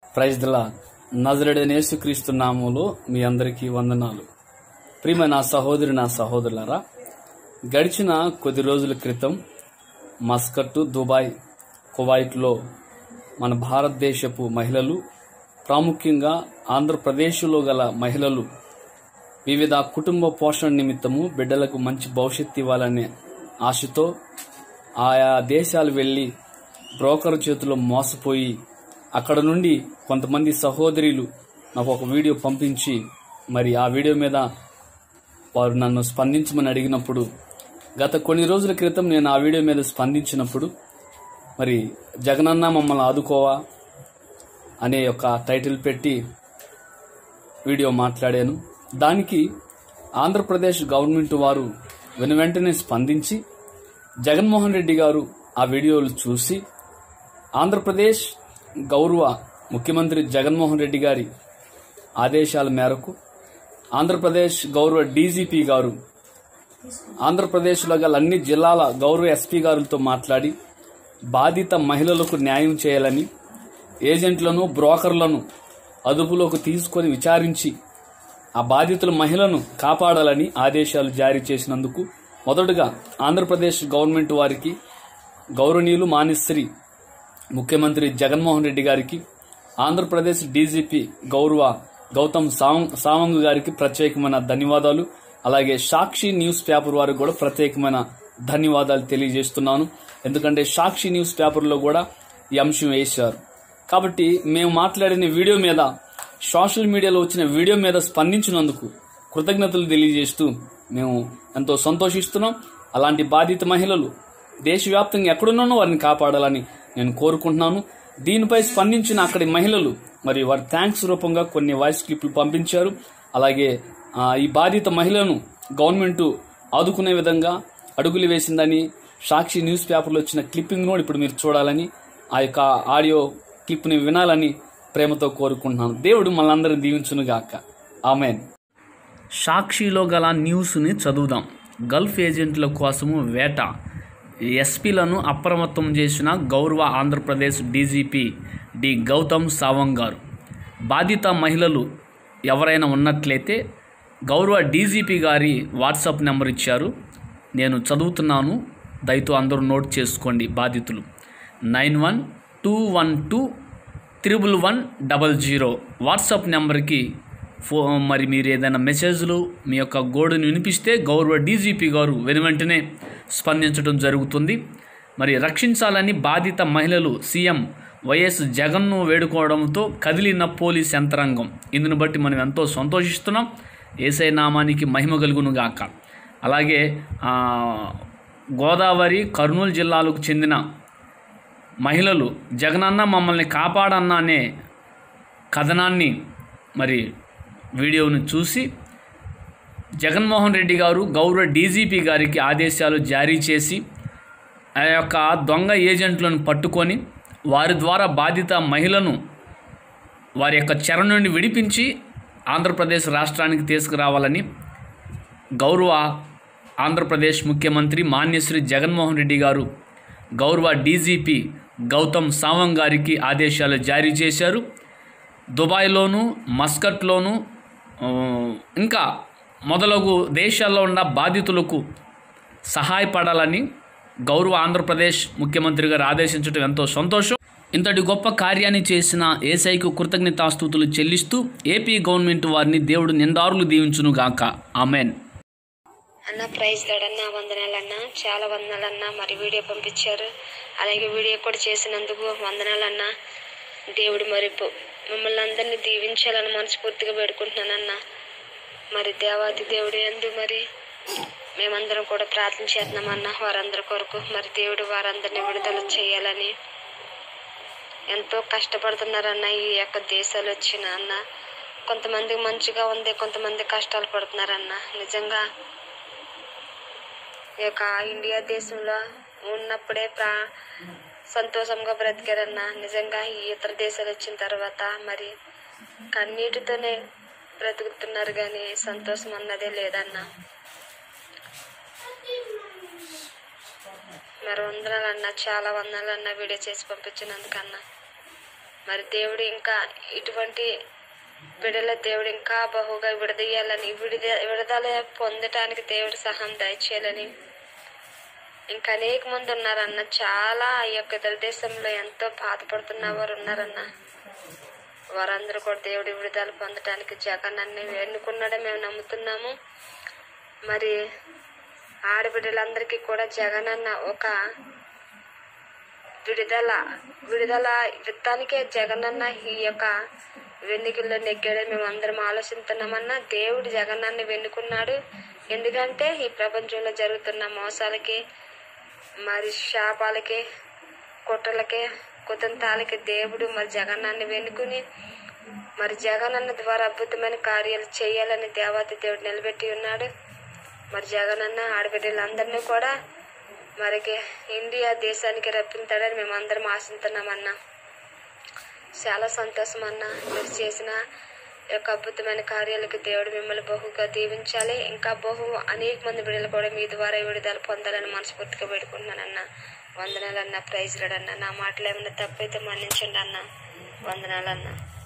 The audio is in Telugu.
ప్రైజ్ దిలా నజరడైన యేసుక్రీస్తు నామంలో మీ అందరికీ వందనాలు ప్రియమైన నా సహోదరి నా సహోదరులారా గడిచిన కొద్ది రోజుల క్రితం మస్కట్ దుబాయ్ కువైట్లో మన భారతదేశపు మహిళలు ప్రాముఖ్యంగా ఆంధ్రప్రదేశ్లో గల మహిళలు వివిధ కుటుంబ పోషణ నిమిత్తము బిడ్డలకు మంచి భవిష్యత్తు ఇవ్వాలనే ఆశతో ఆయా దేశాలు వెళ్ళి బ్రోకర్ చేతిలో మోసపోయి అక్కడ నుండి కొంతమంది సహోదరులు నాకు ఒక వీడియో పంపించి మరి ఆ వీడియో మీద వారు నన్ను స్పందించమని అడిగినప్పుడు గత కొన్ని రోజుల క్రితం నేను ఆ వీడియో మీద స్పందించినప్పుడు మరి జగనన్న మమ్మల్ని ఆదుకోవా అనే ఒక టైటిల్ పెట్టి వీడియో మాట్లాడాను దానికి ఆంధ్రప్రదేశ్ గవర్నమెంట్ వారు వెను వెంటనే స్పందించి జగన్మోహన్ రెడ్డి గారు ఆ వీడియోలు చూసి ఆంధ్రప్రదేశ్ గౌరవ ముఖ్యమంత్రి జగన్మోహన్ రెడ్డి గారి ఆదేశాల మేరకు ఆంధ్రప్రదేశ్ గౌరవ డీజీపీ గారు ఆంధ్రప్రదేశ్లో గల అన్ని జిల్లాల గౌరవ ఎస్పీ గారులతో మాట్లాడి బాధిత మహిళలకు న్యాయం చేయాలని ఏజెంట్లను బ్రోకర్లను అదుపులోకి తీసుకొని విచారించి ఆ బాధితుల మహిళను కాపాడాలని ఆదేశాలు జారీ చేసినందుకు మొదటగా ఆంధ్రప్రదేశ్ గవర్నమెంట్ వారికి గౌరవనీయులు మానిశ్రీ ముఖ్యమంత్రి జగన్మోహన్ రెడ్డి గారికి ఆంధ్రప్రదేశ్ డీజీపీ గౌరవ గౌతమ్ సావం- సావంగ్ గారికి ప్రత్యేకమైన ధన్యవాదాలు అలాగే సాక్షి న్యూస్ పేపర్ వారికి కూడా ప్రత్యేకమైన ధన్యవాదాలు తెలియజేస్తున్నాను ఎందుకంటే సాక్షి న్యూస్ పేపర్లో కూడా ఈ అంశం వేశారు కాబట్టి మేము మాట్లాడిన వీడియో మీద సోషల్ మీడియాలో వచ్చిన వీడియో మీద స్పందించినందుకు కృతజ్ఞతలు తెలియజేస్తూ మేము ఎంతో సంతోషిస్తున్నాం అలాంటి బాధిత మహిళలు దేశవ్యాప్తంగా ఎక్కడున్నానో వారిని కాపాడాలని నేను కోరుకుంటున్నాను దీనిపై స్పందించిన అక్కడి మహిళలు మరి వారి థ్యాంక్స్ రూపంగా కొన్ని వాయిస్ క్లిప్లు పంపించారు అలాగే ఆ, ఈ బాధిత మహిళను గవర్నమెంట్ ఆదుకునే విధంగా అడుగులు వేసిందని సాక్షి న్యూస్ పేపర్లో వచ్చిన క్లిప్పింగ్ కూడా ఇప్పుడు మీరు చూడాలని ఆ యొక్క ఆడియో క్లిప్ని వినాలని ప్రేమతో కోరుకుంటున్నాను దేవుడు మనందరిని దీవించునుగాక ఆమెన్ సాక్షిలో గల న్యూస్ని చదువుదాం గల్ఫ్ ఏజెంట్ల కోసము వేట ఎస్పీలను అప్రమత్తం చేసిన గౌరవ ఆంధ్రప్రదేశ్ డీజీపీ డి గౌతమ్ సావంగ్ గారు బాధిత మహిళలు ఎవరైనా ఉన్నట్లయితే గౌరవ డీజీపీ గారి వాట్సాప్ నెంబర్ ఇచ్చారు నేను చదువుతున్నాను దయతో అందరూ నోట్ చేసుకోండి బాధితులు nine one two one two triple one double zero WhatsApp నెంబర్కి ఫో మరి మీరు ఏదైనా మెసేజ్లు మీ యొక్క గోడుని వినిపిస్తే గౌరవ డీజీపీ గారు వెను వెంటనే స్పందించడం జరుగుతుంది మరి రక్షించాలని బాధిత మహిళలు సీఎం వైఎస్ జగన్ను వేడుకోవడంతో కదిలిన పోలీస్ యంత్రాంగం ఇందును బట్టి మనం ఎంతో సంతోషిస్తున్నాం ఏసై నామానికి మహిమ కలుగును గాక అలాగే ఆ, గోదావరి కర్నూలు జిల్లాలకు చెందిన మహిళలు జగనన్న మమ్మల్ని కాపాడన్న అనే కథనాన్ని మరి వీడియోను చూసి జగన్మోహన్ రెడ్డి గారు గౌరవ డీజీపీ గారికి ఆదేశాలు జారీ చేసి ఆ యొక్క దొంగ ఏజెంట్లను పట్టుకొని వారి ద్వారా బాధిత మహిళను వారి యొక్క చెర నుండి విడిపించి ఆంధ్రప్రదేశ్ రాష్ట్రానికి తీసుకురావాలని గౌరవ ఆంధ్రప్రదేశ్ ముఖ్యమంత్రి మాన్యశ్రీ జగన్మోహన్ రెడ్డి గారు గౌరవ డీజీపీ గౌతమ్ సావంగ్ గారికి ఆదేశాలు జారీ చేశారు దుబాయ్లోను మస్కట్లోను ఆ, ఇంకా మొదలగు దేశాల్లో ఉన్న బాధితులకు సహాయపడాలని గౌరవ ఆంధ్రప్రదేశ్ ముఖ్యమంత్రి గారు ఆదేశించడం ఎంతో సంతోషం ఇంతటి గొప్ప కార్యాన్ని చేసిన ఏసైకు కృతజ్ఞతాస్తుతులు చెల్లిస్తూ ఏపీ గవర్నమెంట్ వారిని దేవుడు నిందారులు దీవించును గాక ఆమెన్ అన్న ప్రైజ్ అన్న వందనాలన్న చాలా వందనాలన్న మరి వీడియో పంపించారు అలాగే వీడియో కూడా చేసినందుకు వందనాలన్న దేవుడు మరి పో- మమ్మల్ని అందరినీ దీవించాలని మనస్ఫూర్తిగా వేడుకుంటున్నానన్న మరి దేవాది దేవుడు ఎందు మరి మేమందరం కూడా ప్రార్థన చేస్తున్నామన్న వారందరి కొరకు మరి దేవుడు వారందరినీ విడుదల చేయాలని ఎంతో కష్టపడుతున్నారన్న ఈ యొక్క దేశాలు వచ్చిన అన్న కొంతమందికి మంచిగా ఉంది కొంతమంది కష్టాలు పడుతున్నారన్న నిజంగా ఈ యొక్క ఇండియా దేశంలో ఉన్నప్పుడే ప్రా సంతోషంగా బ్రతికారన్న నిజంగా ఈ ఇతర దేశాలు వచ్చిన తర్వాత మరి కన్నీటితోనే బ్రతుకుతున్నారు కానీ సంతోషం అన్నదే లేదన్న మరి వందనాలన్న చాలా వందనాలన్న వీడియో చేసి పంపించినందుకన్నా మరి దేవుడు ఇంకా ఇటువంటి బిడల దేవుడు ఇంకా బహుగా విడదీయాలని విడిద విడుదల పొందటానికి దేవుడు సహాయం దయచేయాలని ఇంకా అనేక మంది ఉన్నారన్న చాలా ఈ యొక్క ఇతర దేశంలో ఎంతో బాధపడుతున్న వారు ఉన్నారన్న వారందరూ కూడా దేవుడి విడుదల పొందటానికి జగనాన్ని ఎన్నుకున్నాడని మేము నమ్ముతున్నాము మరి ఆడబిడ్డలందరికీ కూడా జగనన్న ఒక విడుదల విడుదల విత్తానికే జగనన్న ఈ యొక్క వెన్నికల్లో నెగ్గాడని మేము అందరం ఆలోచిస్తున్నామన్నా దేవుడు జగనాన్ని వెన్నుకున్నాడు ఎందుకంటే ఈ ప్రపంచంలో జరుగుతున్న మోసాలకి మరి శాపాలకి కుట్రలకి కుతంతాలకి దేవుడు మరి జగన్నాన్ని వెనుకుని మరి జగనన్న ద్వారా అద్భుతమైన కార్యాలు చేయాలని దేవాతి దేవుడు నిలబెట్టి ఉన్నాడు మరి జగనన్న ఆడబిడ్డలందరినీ కూడా మరికి ఇండియా దేశానికి రప్పించాడని మేము అందరం ఆశిస్తున్నామన్నా చాలా సంతోషం అన్న మీరు చేసిన ఈ యొక్క అద్భుతమైన కార్యాలకు దేవుడు మిమ్మల్ని బహుగా దీవించాలి ఇంకా బహు అనేక మంది బిడ్డలు కూడా మీ ద్వారా ఈ విడుదల పొందాలని మనస్ఫూర్తిగా పెట్టుకుంటున్నానన్న వందనాలన్న ప్రైజ్ అన్న నా మాటలు ఏమైనా తప్పైతే మన్నించండి అన్న వందనాలన్న